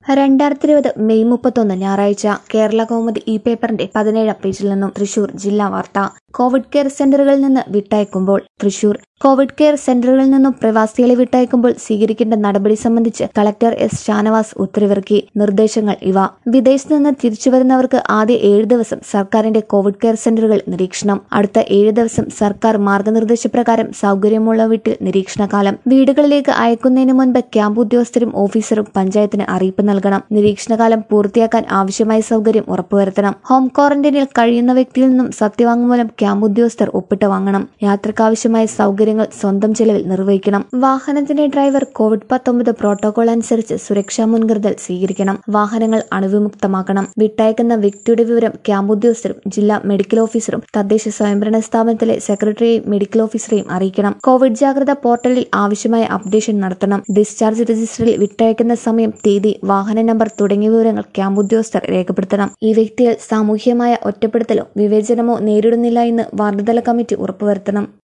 രണ്ടായിരത്തി ഇരുപത് മെയ് മുപ്പത്തൊന്ന് ഞായറാഴ്ച കേരള കൗമുദി ഇ പേപ്പറിന്റെ പതിനേഴാം പേജിൽ നിന്നും തൃശൂർ ജില്ലാ വാർത്ത കോവിഡ് കെയർ സെന്ററുകളിൽ നിന്ന് വിട്ടയക്കുമ്പോൾ തൃശൂർ കോവിഡ് കെയർ സെന്ററുകളിൽ നിന്നും പ്രവാസികളെ വിട്ടയക്കുമ്പോൾ സ്വീകരിക്കേണ്ട നടപടി സംബന്ധിച്ച് കളക്ടർ എസ് ഷാനവാസ് ഉത്തരവിറക്കി നിർദ്ദേശങ്ങൾ ഇവ വിദേശത്ത് നിന്ന് തിരിച്ചുവരുന്നവർക്ക് ആദ്യ ഏഴ് ദിവസം സർക്കാരിന്റെ കോവിഡ് കെയർ സെന്ററുകൾ നിരീക്ഷണം അടുത്ത ഏഴ് ദിവസം സർക്കാർ മാർഗനിർദ്ദേശപ്രകാരം സൗകര്യമുള്ള വീട്ടിൽ നിരീക്ഷണകാലം വീടുകളിലേക്ക് അയക്കുന്നതിന് മുൻപ് ക്യാമ്പ് ഉദ്യോഗസ്ഥരും ഓഫീസറും പഞ്ചായത്തിന് അറിയിപ്പ് നൽകണം നിരീക്ഷണകാലം പൂർത്തിയാക്കാൻ ആവശ്യമായ സൗകര്യം ഉറപ്പുവരുത്തണം ഹോം ക്വാറന്റൈനിൽ കഴിയുന്ന വ്യക്തിയിൽ നിന്നും സത്യവാങ്മൂലം ക്യാമ്പ് ഉദ്യോഗസ്ഥർ ഒപ്പിട്ട് വാങ്ങണം യാത്രക്കാവശ്യമായ സൗകര്യങ്ങൾ സ്വന്തം ചെലവിൽ നിർവഹിക്കണം വാഹനത്തിന്റെ ഡ്രൈവർ കോവിഡ് പത്തൊമ്പത് പ്രോട്ടോകോൾ അനുസരിച്ച് സുരക്ഷാ മുൻകരുതൽ സ്വീകരിക്കണം വാഹനങ്ങൾ അണുവിമുക്തമാക്കണം വിട്ടയക്കുന്ന വ്യക്തിയുടെ വിവരം ക്യാമ്പ് ഉദ്യോഗസ്ഥരും ജില്ലാ മെഡിക്കൽ ഓഫീസറും തദ്ദേശ സ്വയംഭരണ സ്ഥാപനത്തിലെ സെക്രട്ടറിയെയും മെഡിക്കൽ ഓഫീസറെയും അറിയിക്കണം കോവിഡ് ജാഗ്രത പോർട്ടലിൽ ആവശ്യമായ അപ്ഡേഷൻ നടത്തണം ഡിസ്ചാർജ് രജിസ്റ്ററിൽ വിട്ടയക്കുന്ന സമയം തീയതി വാഹന നമ്പർ തുടങ്ങിയ വിവരങ്ങൾ ക്യാമ്പ് ഉദ്യോഗസ്ഥർ രേഖപ്പെടുത്തണം ഈ വ്യക്തികൾ സാമൂഹ്യമായ ഒറ്റപ്പെടുത്തലോ വിവേചനമോ നേരിടുന്നില്ല എന്ന് വാർഡുതല കമ്മിറ്റി ഉറപ്പുവരുത്തണം